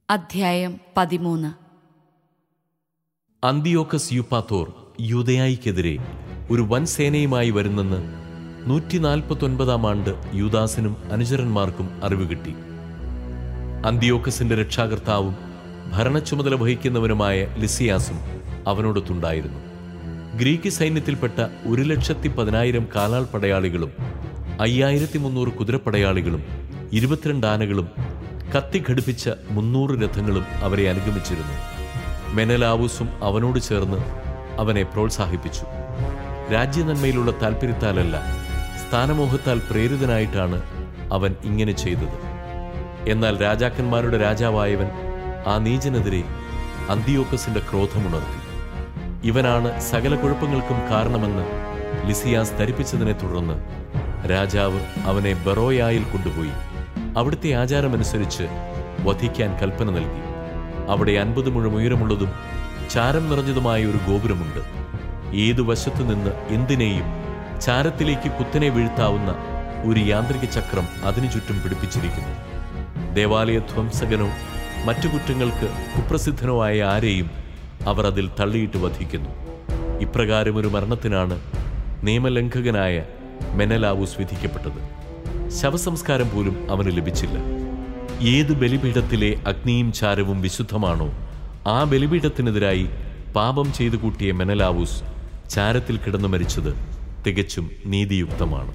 അധ്യായം പതിമൂന്ന് അന്തിയോക്കസ് യൂപ്പാത്തോർ യൂതയായിക്കെതിരെ ഒരു വൻ സേനയുമായി വരുന്നെന്ന് നൂറ്റി നാൽപ്പത്തൊൻപതാം ആണ്ട് യൂദാസിനും അനുചരന്മാർക്കും അറിവ് കിട്ടി അന്തിയോക്കസിന്റെ രക്ഷാകർത്താവും ഭരണച്ചുമതല വഹിക്കുന്നവനുമായ ലിസിയാസും അവനോടൊത്തുണ്ടായിരുന്നു ഗ്രീക്ക് സൈന്യത്തിൽപ്പെട്ട ഒരു ലക്ഷത്തി പതിനായിരം കാലാൾ പടയാളികളും അയ്യായിരത്തി മുന്നൂറ് കുതിരപ്പടയാളികളും ഇരുപത്തിരണ്ട് ആനകളും കത്തിഘടിപ്പിച്ച മുന്നൂറ് രഥങ്ങളും അവരെ അനുഗമിച്ചിരുന്നു മെനലാവൂസും അവനോട് ചേർന്ന് അവനെ പ്രോത്സാഹിപ്പിച്ചു രാജ്യനന്മയിലുള്ള താൽപ്പര്യത്താലല്ല സ്ഥാനമോഹത്താൽ പ്രേരിതനായിട്ടാണ് അവൻ ഇങ്ങനെ ചെയ്തത് എന്നാൽ രാജാക്കന്മാരുടെ രാജാവായവൻ ആ നീചനെതിരെ അന്തിയോക്കസിന്റെ ക്രോധമുണർത്തി ഇവനാണ് സകല കുഴപ്പങ്ങൾക്കും കാരണമെന്ന് ലിസിയാസ് ധരിപ്പിച്ചതിനെ തുടർന്ന് രാജാവ് അവനെ ബറോയായിൽ കൊണ്ടുപോയി അവിടുത്തെ ആചാരമനുസരിച്ച് വധിക്കാൻ കൽപ്പന നൽകി അവിടെ അൻപത് മുഴം ഉയരമുള്ളതും ചാരം നിറഞ്ഞതുമായ ഒരു ഗോപുരമുണ്ട് ഏതു വശത്തു നിന്ന് എന്തിനേയും ചാരത്തിലേക്ക് കുത്തനെ വീഴ്ത്താവുന്ന ഒരു യാന്ത്രിക ചക്രം അതിനു ചുറ്റും പിടിപ്പിച്ചിരിക്കുന്നു ദേവാലയ ധ്വംസകനോ മറ്റു കുറ്റങ്ങൾക്ക് കുപ്രസിദ്ധനോ ആയ ആരെയും അവർ അതിൽ തള്ളിയിട്ട് വധിക്കുന്നു ഇപ്രകാരം ഒരു മരണത്തിനാണ് നിയമലംഘകനായ മെനലാവൂസ് വിധിക്കപ്പെട്ടത് ശവസംസ്കാരം പോലും അവന് ലഭിച്ചില്ല ഏത് ബലിപീഠത്തിലെ അഗ്നിയും ചാരവും വിശുദ്ധമാണോ ആ ബലിപീഠത്തിനെതിരായി പാപം ചെയ്തു കൂട്ടിയ മെനലാവൂസ് ചാരത്തിൽ കിടന്നു മരിച്ചത് തികച്ചും നീതിയുക്തമാണ്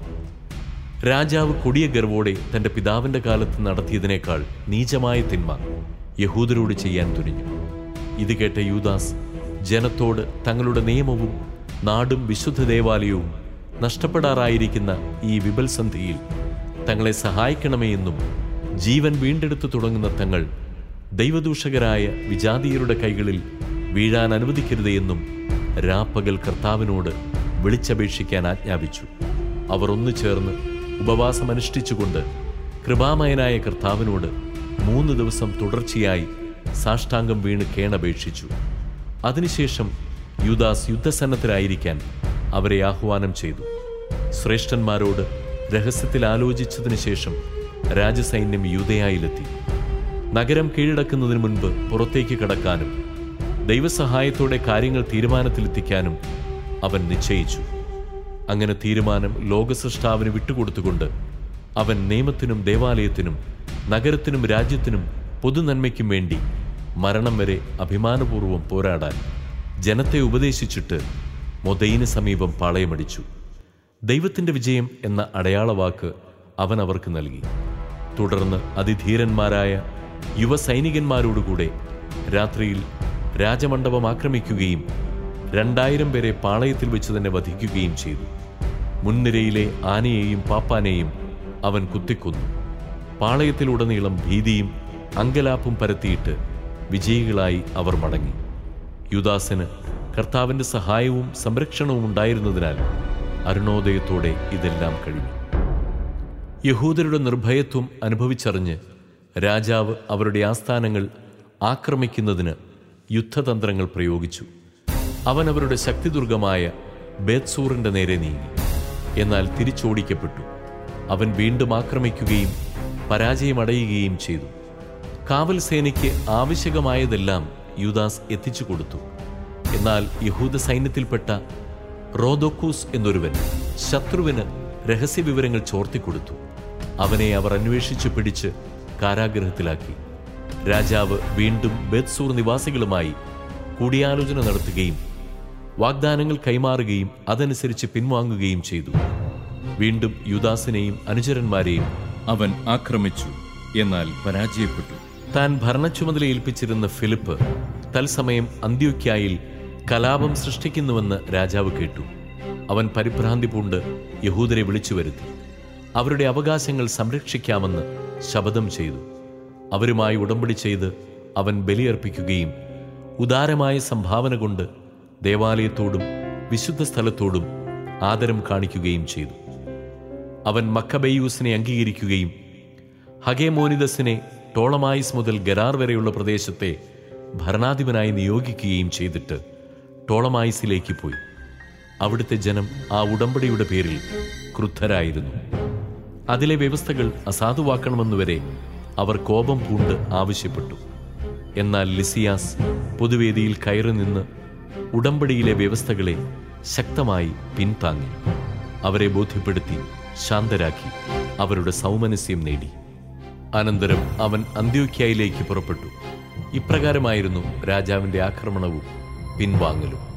രാജാവ് കൊടിയ ഗർവോടെ തന്റെ പിതാവിന്റെ കാലത്ത് നടത്തിയതിനേക്കാൾ നീചമായ തിന്മ യഹൂദരോട് ചെയ്യാൻ തുനിഞ്ഞു ഇത് കേട്ട യൂദാസ് ജനത്തോട് തങ്ങളുടെ നിയമവും നാടും വിശുദ്ധ ദേവാലയവും നഷ്ടപ്പെടാറായിരിക്കുന്ന ഈ വിപൽസന്ധിയിൽ തങ്ങളെ സഹായിക്കണമേ എന്നും ജീവൻ വീണ്ടെടുത്തു തുടങ്ങുന്ന തങ്ങൾ ദൈവദൂഷകരായ വിജാതീയരുടെ കൈകളിൽ വീഴാൻ അനുവദിക്കരുതേ എന്നും രാപ്പകൽ കർത്താവിനോട് വിളിച്ചപേക്ഷിക്കാൻ ആജ്ഞാപിച്ചു അവർ ഒന്നു ചേർന്ന് ഉപവാസം അനുഷ്ഠിച്ചുകൊണ്ട് കൃപാമയനായ കർത്താവിനോട് മൂന്ന് ദിവസം തുടർച്ചയായി സാഷ്ടാംഗം വീണ് കേണപേക്ഷിച്ചു അതിനുശേഷം യുദാസ് യുദ്ധസന്നദ്ധരായിരിക്കാൻ അവരെ ആഹ്വാനം ചെയ്തു ശ്രേഷ്ഠന്മാരോട് രഹസ്യത്തിൽ ആലോചിച്ചതിനു ശേഷം രാജസൈന്യം യൂതയായിലെത്തി നഗരം കീഴടക്കുന്നതിന് മുൻപ് പുറത്തേക്ക് കടക്കാനും ദൈവസഹായത്തോടെ കാര്യങ്ങൾ തീരുമാനത്തിലെത്തിക്കാനും അവൻ നിശ്ചയിച്ചു അങ്ങനെ തീരുമാനം ലോകസൃഷ്ടാവിന് വിട്ടുകൊടുത്തുകൊണ്ട് അവൻ നിയമത്തിനും ദേവാലയത്തിനും നഗരത്തിനും രാജ്യത്തിനും പൊതുനന്മയ്ക്കും വേണ്ടി മരണം വരെ അഭിമാനപൂർവ്വം പോരാടാൻ ജനത്തെ ഉപദേശിച്ചിട്ട് മൊതയിന് സമീപം പാളയമടിച്ചു ദൈവത്തിന്റെ വിജയം എന്ന അടയാളവാക്ക് അവൻ അവർക്ക് നൽകി തുടർന്ന് അതിധീരന്മാരായ യുവസൈനികന്മാരോടുകൂടെ രാത്രിയിൽ രാജമണ്ഡപം ആക്രമിക്കുകയും രണ്ടായിരം പേരെ പാളയത്തിൽ വെച്ച് തന്നെ വധിക്കുകയും ചെയ്തു മുൻനിരയിലെ ആനയെയും പാപ്പാനെയും അവൻ കുത്തിക്കൊന്നു പാളയത്തിലുടനീളം ഭീതിയും അങ്കലാപ്പും പരത്തിയിട്ട് വിജയികളായി അവർ മടങ്ങി യുദാസിന് കർത്താവിന്റെ സഹായവും സംരക്ഷണവും ഉണ്ടായിരുന്നതിനാൽ അരുണോദയത്തോടെ ഇതെല്ലാം കഴിഞ്ഞു യഹൂദരുടെ നിർഭയത്വം അനുഭവിച്ചറിഞ്ഞ് രാജാവ് അവരുടെ ആസ്ഥാനങ്ങൾ ആക്രമിക്കുന്നതിന് യുദ്ധതന്ത്രങ്ങൾ പ്രയോഗിച്ചു അവൻ അവരുടെ ശക്തിദുർഗമായ ബേത്സൂറിന്റെ നേരെ നീങ്ങി എന്നാൽ തിരിച്ചോടിക്കപ്പെട്ടു അവൻ വീണ്ടും ആക്രമിക്കുകയും പരാജയമടയുകയും ചെയ്തു കാവൽ സേനയ്ക്ക് ആവശ്യകമായതെല്ലാം യുദാസ് എത്തിച്ചു കൊടുത്തു എന്നാൽ യഹൂദ സൈന്യത്തിൽപ്പെട്ട റോദോക്കൂസ് എന്നൊരുവൻ ശത്രുവിന് രഹസ്യവിവരങ്ങൾ ചോർത്തിക്കൊടുത്തു അവനെ അവർ അന്വേഷിച്ചു പിടിച്ച് കാരാഗ്രഹത്തിലാക്കി രാജാവ് വീണ്ടും ബെത്സൂർ നിവാസികളുമായി കൂടിയാലോചന നടത്തുകയും വാഗ്ദാനങ്ങൾ കൈമാറുകയും അതനുസരിച്ച് പിൻവാങ്ങുകയും ചെയ്തു വീണ്ടും യുദാസിനെയും അനുചരന്മാരെയും അവൻ ആക്രമിച്ചു എന്നാൽ പരാജയപ്പെട്ടു താൻ ഭരണച്ചുമതല ഏൽപ്പിച്ചിരുന്ന ഫിലിപ്പ് തത്സമയം അന്ത്യോക്യായിൽ കലാപം സൃഷ്ടിക്കുന്നുവെന്ന് രാജാവ് കേട്ടു അവൻ പരിഭ്രാന്തി പൂണ്ട് യഹൂദരെ വിളിച്ചു വരുത്തി അവരുടെ അവകാശങ്ങൾ സംരക്ഷിക്കാമെന്ന് ശപഥം ചെയ്തു അവരുമായി ഉടമ്പടി ചെയ്ത് അവൻ ബലിയർപ്പിക്കുകയും ഉദാരമായ സംഭാവന കൊണ്ട് ദേവാലയത്തോടും വിശുദ്ധ സ്ഥലത്തോടും ആദരം കാണിക്കുകയും ചെയ്തു അവൻ മക്കബയൂസിനെ അംഗീകരിക്കുകയും ഹഗേമോനിദസിനെ ടോളമായിസ് മുതൽ ഗരാർ വരെയുള്ള പ്രദേശത്തെ ഭരണാധിപനായി നിയോഗിക്കുകയും ചെയ്തിട്ട് ടോളമായിസിലേക്ക് പോയി അവിടുത്തെ ജനം ആ ഉടമ്പടിയുടെ പേരിൽ ക്രുദ്ധരായിരുന്നു അതിലെ വ്യവസ്ഥകൾ അസാധുവാക്കണമെന്നുവരെ അവർ കോപം പൂണ്ട് ആവശ്യപ്പെട്ടു എന്നാൽ ലിസിയാസ് പൊതുവേദിയിൽ കയറി നിന്ന് ഉടമ്പടിയിലെ വ്യവസ്ഥകളെ ശക്തമായി പിന്താങ്ങി അവരെ ബോധ്യപ്പെടുത്തി ശാന്തരാക്കി അവരുടെ സൗമനസ്യം നേടി അനന്തരം അവൻ അന്ത്യോക്യായിലേക്ക് പുറപ്പെട്ടു ഇപ്രകാരമായിരുന്നു രാജാവിന്റെ ആക്രമണവും പിൻവാങ്ങലും